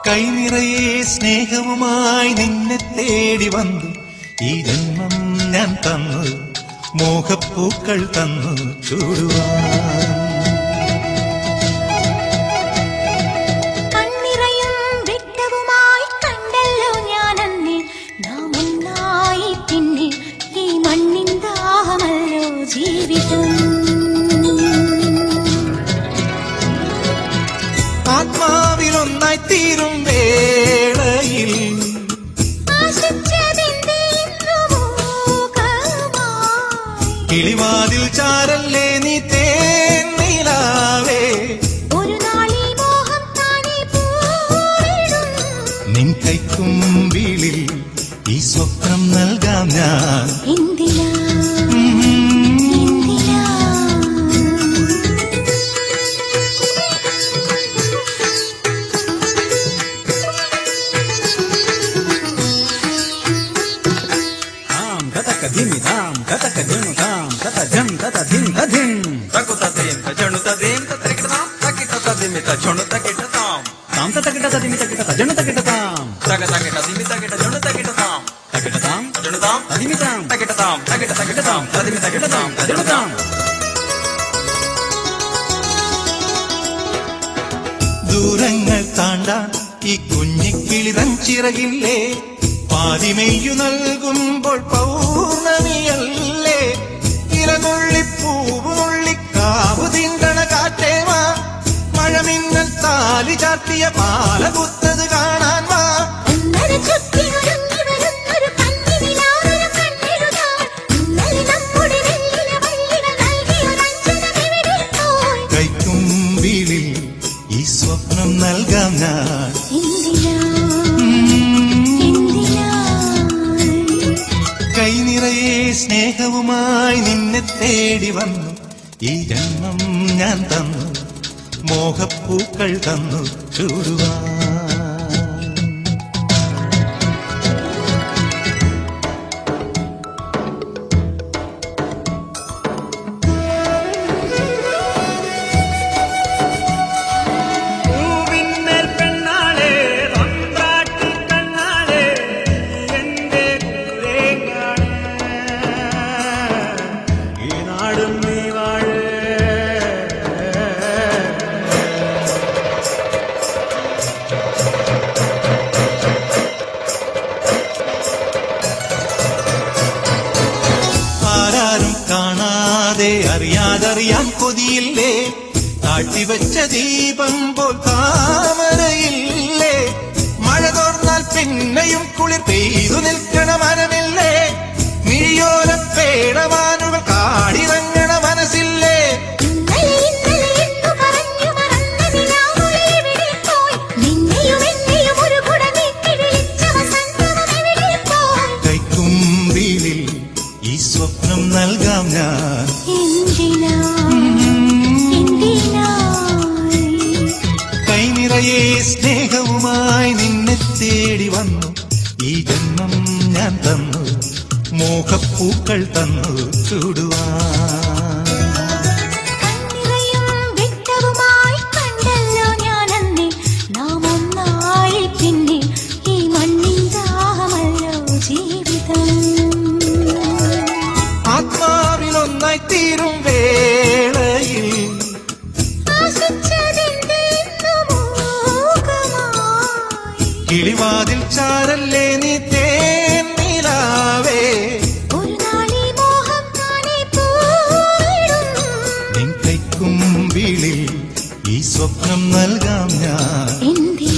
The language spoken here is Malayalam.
കൈനിറയെ സ്നേഹവുമായി നിന്നെ തേടി വന്നു ഈ ജന്മം ഞാൻ തന്നു മോഹപ്പൂക്കൾ തന്നു ചൂടുവാൻ കണ്ണിറയും വെട്ടവുമായി കണ്ടല്ലോ ഞാനന്നെ നാം ഒന്നായി പിന്നെ ഈ മണ്ണിൻ ദാഹമല്ലോ ജീവിതം ആത്മാവിലൊന്നായി തീരും വേളയിൽ ആശിച്ചതെന്തേ ഇന്നു മൂകമായി? കിളിവാതിൽ ചാരല്ലേ നീ തേന്നിലാവേ ഒരു നാളീ മോഹം താനേ പൂവിടും. നിൻ കൈക്കുമ്പിളിൽ ഈ സ്വപ്നം നൽകാം ഞാൻ എന്തിനാ ഉം. എന്തിനാ తాం తతక ధిమి తాం తతక ధిము తాం తత జం తత ధిం తధిం తకుతదేం తజణుతదేం తత్రికటతాం తకిటతదిమిత జణుతకిటతాం తాం తతకిట తదిమి తకిట తజను తకిట తాం తగతకిట దిమి తకిట జణుతకిటతాం తకిట తాం జణుతాం తదిమి తాం తకిటతాం తకిట తకిటతాం తదిమి తకిటతాం తజను తాం ദൂരങ്ങൾ താണ്ടാൻ ഈ കുഞ്ഞിക്കിളിതൻ ചിറകില്ലേ പാതിമെയ്യു നൽകുമ്പോൾ പൗർണമിയല്ലേ ഇലനുള്ളി പൂവുള്ളി കാവു തിണ്ടണ കാറ്റേവാ മഴമിന്നൽ താലി ചാർത്തിയ പാലകുത്തത് കാണാൻ വാ ഒന്നര ചുറ്റിനൊരുങ്ങി വരുന്നൊരു കണ്ണിനിലാവൊരു കണ്ണെഴുതാൻ. ഇന്നലെ നമ്മുടെ വെള്ളില വള്ളികൾ നൽകിയൊരഞ്ജനമെവിടെ പോയി? കൈക്കുമ്പിളിൽ ഈ സ്വപ്നം നൽകാം ഞാൻ എന്തിനാ എന്തിനാ കൈനിറയെ സ്നേഹവുമായി നിന്നെ തേടി വന്നു ഈ ജന്മം ഞാൻ തന്നു മോഹപ്പൂക്കൾ തന്നു ചൂടുവാൻ പൂവിന്മേൽ പെണ്ണാളെ തൊട്ടാട്ടി കണ്ണാളെ എന്റെ തേങ്ങാണ് ഈ നാടും നീ വാഴേ ആരാരും കാണാതെ അറിയാതറിയാൻ കൊതിയില്ലേ താഴ്ത്തിവെച്ച ദീപം പോൽ താമരയില്ലേ മഴ തോർന്നാൽ പിന്നെയും കുളിർ പെയ്തു നിൽക്കണ മനമില്ലേ മിഴിയോര പേടമാനുകൾ കാടിറങ്ങണ മനസ്സില്ലേ ഇന്നലെ ഇന്നലെ എന്നു പറഞ്ഞു മറന്ന നിലാവുകൾ എവിടെ പോയി? നിന്നെയും എന്നെയും ഒരു കുടമീട്ടി വിളിച്ച വസന്തവും എവിടെ പോയി? കൈക്കുമ്പിളിൽ ഈ സ്വപ്നം നൽകാം ഞാൻ എന്തിനാ എന്തിനാ കൈനിറയെ സ്നേഹവുമായി നിന്നെ തേടി വന്നു ഈ ജന്മം ഞാൻ തന്നു മോഹപ്പൂക്കൾ തന്നു ചൂടുവാൻ കണ്ണിറയും വെട്ടവുമായി കണ്ടല്ലോ ഞാനന്നെ നാം ഒന്നായി പിന്നെ ഈ മണ്ണിൻ ദാഹമല്ലോ ജീവിതം ആത്മാവിലൊന്നായി തീരും വേളയിൽ ആശിച്ചതെന്തേ ഇന്നു മൂകമായി? കിളിവാതിൽ ചാരല്ലേ നീ തേന്നിലാവേ ഒരു നാളീ മോഹം താനേ പൂവിടും. നിൻ കൈക്കുമ്പിളിൽ ഈ സ്വപ്നം നൽകാം ഞാൻ എന്തിനാ